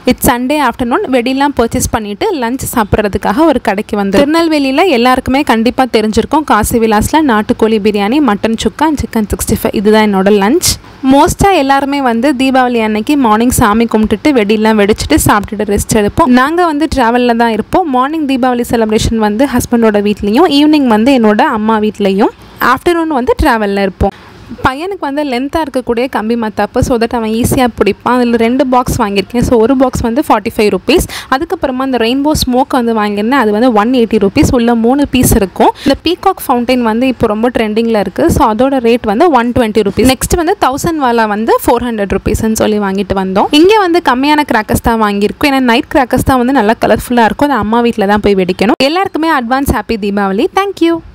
it's Sunday afternoon வெடிலாம் purchase பண்ணிட்டு lunch சாப்பிட்றதுக்காக ஒரு கடைக்கு வந்து திருநெல்வேலியில் எல்லாருக்குமே கண்டிப்பாக தெரிஞ்சிருக்கும் காசி விலாஸில் நாட்டுக்கோழி biryani mutton chukka chicken sixty five இதுதான் என்னோட லஞ்ச் மோஸ்ட்டாக எல்லாருமே வந்து தீபாவளி அன்னைக்கு மார்னிங் சாமி கும்பிட்டுட்டு வெடிலாம் வெடிச்சிட்டு சாப்பிட்டுட்டு ரெஸ்ட் எடுப்போம் நாங்கள் வந்து ட்ராவலில் தான் இருப்போம் மார்னிங் தீபாவளி செலிப்ரேஷன் வந்து ஹஸ்பண்டோட வீட்லேயும் ஈவினிங் வந்து என்னோட அம்மா வீட்லேயும் ஆஃப்டர்நூன் வந்து ட்ராவலில் இருப்போம் பையனுக்கு வந்து லென்த்தாக இருக்கக்கூடிய கம்பி மத்தாப்பு ஸோ தட் அவன் ஈஸியாக பிடிப்பான் அதில் ரெண்டு பாக்ஸ் வாங்கியிருக்கேன் ஸோ ஒரு பாக்ஸ் வந்து ஃபார்ட்டி ஃபைவ் ருபீஸ் அதுக்கப்புறமா அந்த ரெயின்போ ஸ்மோக் வந்து வாங்கியிருந்தேன் அது வந்து ஒன் எயிட்டி ருபீஸ் உள்ள மூணு பீஸ் இருக்கும் இந்த பீகாக் ஃபவுண்டைன் வந்து இப்போ ரொம்ப ட்ரெண்டிங்கில் இருக்குது ஸோ அதோட ரேட் வந்து ஒன் டுவெண்ட்டி ருபீஸ் நெக்ஸ்ட் வந்து தௌசண்ட் வாலா வந்து ஃபோர் ஹண்ட்ரட் ருபீஸ்ன்னு சொல்லி வாங்கிட்டு வந்தோம் இங்கே வந்து கம்மியான கிராக்கர்ஸ் தான் வாங்கியிருக்கோம் ஏன்னா நைட் கிராக்கர்ஸ் தான் வந்து நல்லா கலர்ஃபுல்லாக இருக்கும் அது அம்மா வீட்டில் தான் போய் வெடிக்கணும் எல்லாருக்குமே அட்வான்ஸ் ஹாப்பி தீபாவளி தேங்க்யூ